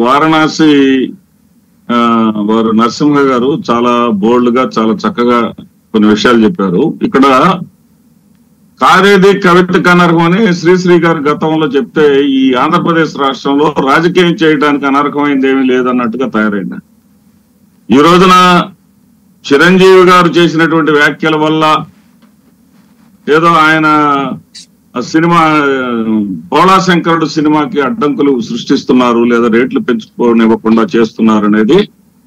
వారణాసి ఆ, వారు నరసింహ గారు చాలా బోల్డ్ గా చాలా చక్కగా కొన్ని విషయాలు చెప్పారు ఇక్కడ కారేది కవిత కనర్హం అని శ్రీశ్రీ గారు గతంలో చెప్తే ఈ ఆంధ్రప్రదేశ్ రాష్ట్రంలో రాజకీయం చేయడానికి అనర్హమైంది ఏమీ లేదన్నట్టుగా తయారైంది ఈ రోజున చిరంజీవి గారు చేసినటువంటి వ్యాఖ్యల వల్ల ఏదో ఆయన ఆ సినిమా పోళా శంకరుడు సినిమాకి అడ్డంకులు సృష్టిస్తున్నారు లేదా రేట్లు పెంచుకోనివ్వకుండా చేస్తున్నారు అనేది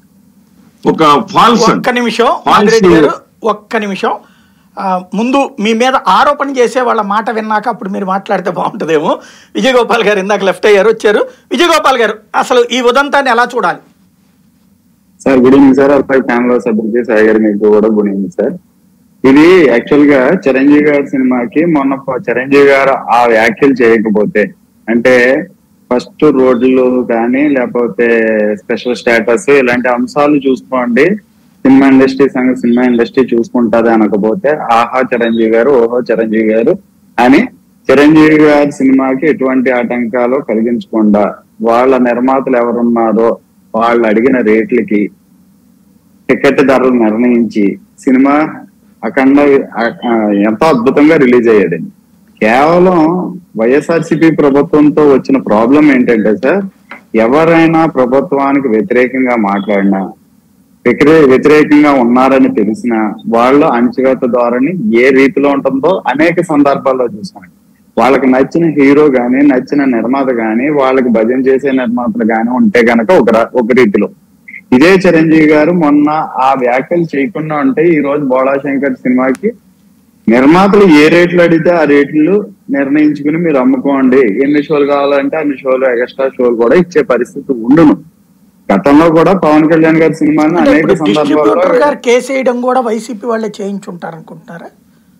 ఒక ఫాల్స్ ఒక్క నిమిషం False- మాదిరెడ్డి గారు ఒక్క నిమిషం ఆ, ముందు మీ మీద ఆరోపణ చేసే వాళ్ళ మాట విన్నాక అప్పుడు మీరు మాట్లాడితే బాగుంటుందేమో విజయగోపాల్ గారు ఇందాక లెఫ్ట్ అయ్యారు వచ్చారు విజయగోపాల్ గారు అసలు ఈ ఉదంతాన్ని ఎలా చూడాలి సార్ గుడ్ ఈవినింగ్ సార్ అలాగే ఫ్యామిలీ సభ్యులకి సాయి గారి మీకు కూడా గుడ్ ఈవినింగ్ సార్ ఇది యాక్చువల్ గా చిరంజీవి గారి సినిమాకి మొన్న ప- చిరంజీవి గారు ఆ వ్యాఖ్యలు చేయకపోతే అంటే ఫస్ట్ రోడ్లు కానీ లేకపోతే స్పెషల్ స్టేటస్ ఇలాంటి అంశాలు చూసుకోండి సినిమా ఇండస్ట్రీ సంగతి సినిమా ఇండస్ట్రీ చూసుకుంటది అనకపోతే ఆహా చిరంజీవి గారు ఓహో చిరంజీవి గారు అని చిరంజీవి గారి సినిమాకి ఎటువంటి ఆటంకాలు కలిగించకుండా వాళ్ళ నిర్మాతలు ఎవరున్నారో వాళ్ళు అడిగిన రేట్లకి టికెట్ ధరలు నిర్ణయించి సినిమా అఖండ ఆ- ఆ, ఎంతో అద్భుతంగా రిలీజ్ అయ్యేదండి కేవలం వైఎస్ఆర్సీపీ ప్రభుత్వంతో వచ్చిన ప్రాబ్లం ఏంటంటే సార్ ఎవరైనా ప్రభుత్వానికి వ్యతిరేకంగా మాట్లాడినా వ్యతిరే- వ్యతిరేకంగా ఉన్నారని తెలిసిన వాళ్ళ అణచివేత ధోరణి ఏ రీతిలో ఉంటుందో అనేక సందర్భాల్లో చూసాను వాళ్ళకి నచ్చిన హీరో గాని నచ్చిన నిర్మాత గాని వాళ్ళకి భజన చేసే నిర్మాతలు గాని ఉంటే గనక ఒక ర- ఒక రీతిలో ఇదే చిరంజీవి గారు మొన్న ఆ వ్యాఖ్యలు చేయకుండా ఉంటే ఈ రోజు బోళా శంకర్ సినిమాకి నిర్మాతలు ఏ రేట్లు అడిగితే ఆ రేట్లు నిర్ణయించుకుని మీరు అమ్ముకోండి ఎన్ని షోలు కావాలంటే అన్ని షోలు ఎక్స్ట్రా షోలు కూడా ఇచ్చే పరిస్థితి ఉండును గతంలో కూడా పవన్ కళ్యాణ్ గారి సినిమాని అంటే అనేక ఇప్పుడు డిస్ట్రిబ్యూటర్ సందర్భాల్లో గారు కేసు వేయడం కూడా వైసీపీ వాళ్ళే చేయించుంటారు అనుకుంటున్నారా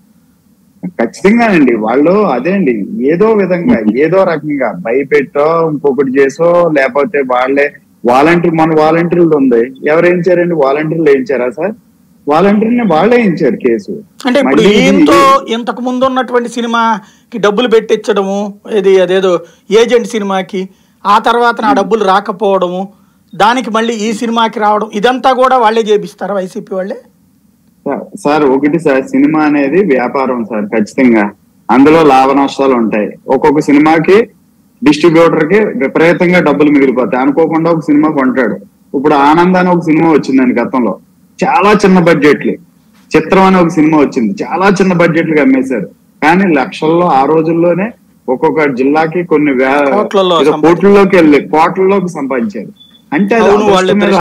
ఖచ్చితంగా అండి వాళ్ళు అదే అండి ఏదో విధంగా ఏదో రకంగా భయపెట్టో ఇంకొకటి చేసో లేకపోతే వాళ్ళే వాలంటీర్ మన వాలంటీర్లు ఉంది ఎవరు వేయించారండి వాలంటీర్లు వేయించారా సార్ వాలంటీర్ని వాళ్ళే వేయించారు కేసు అంటే ఇప్పుడు మళ్ళీ ఇది- ఈయంతో ఇంతకు ముందు ఉన్నటువంటి సినిమాకి డబ్బులు పెట్టించడము ఇది అదేదో ఏజెంట్ సినిమాకి ఆ తర్వాత నా డబ్బులు రాకపోవడము దానికి మళ్ళీ ఈ సినిమాకి రావడం ఇదంతా కూడా వాళ్ళే చేపిస్తారా వైసీపీ వాళ్ళే సార్- సార్ ఒకటి సార్ సినిమా అనేది వ్యాపారం సార్ ఖచ్చితంగా అందులో లాభ నష్టాలు ఉంటాయి ఒక్కొక్క సినిమాకి డిస్ట్రిబ్యూటర్ కి విపరీతంగా డబ్బులు మిగిలిపోతాయి అనుకోకుండా ఒక సినిమా కొంటాడు ఇప్పుడు ఆనంద్ అని ఒక సినిమా వచ్చిందండి గతంలో చాలా చిన్న బడ్జెట్లు చిత్రం అని ఒక సినిమా వచ్చింది చాలా చిన్న బడ్జెట్లు అమ్మేశారు కానీ లక్షల్లో ఆ రోజుల్లోనే ఒక్కొక్క జిల్లాకి కొన్ని వే- కోట్లలో ఏదో సంపాదించారు. కోట్లలోకి వెళ్ళి కోట్లలోకి సంపాదించారు అంటే అది అవును, వాళ్ళు అదృష్టం మీద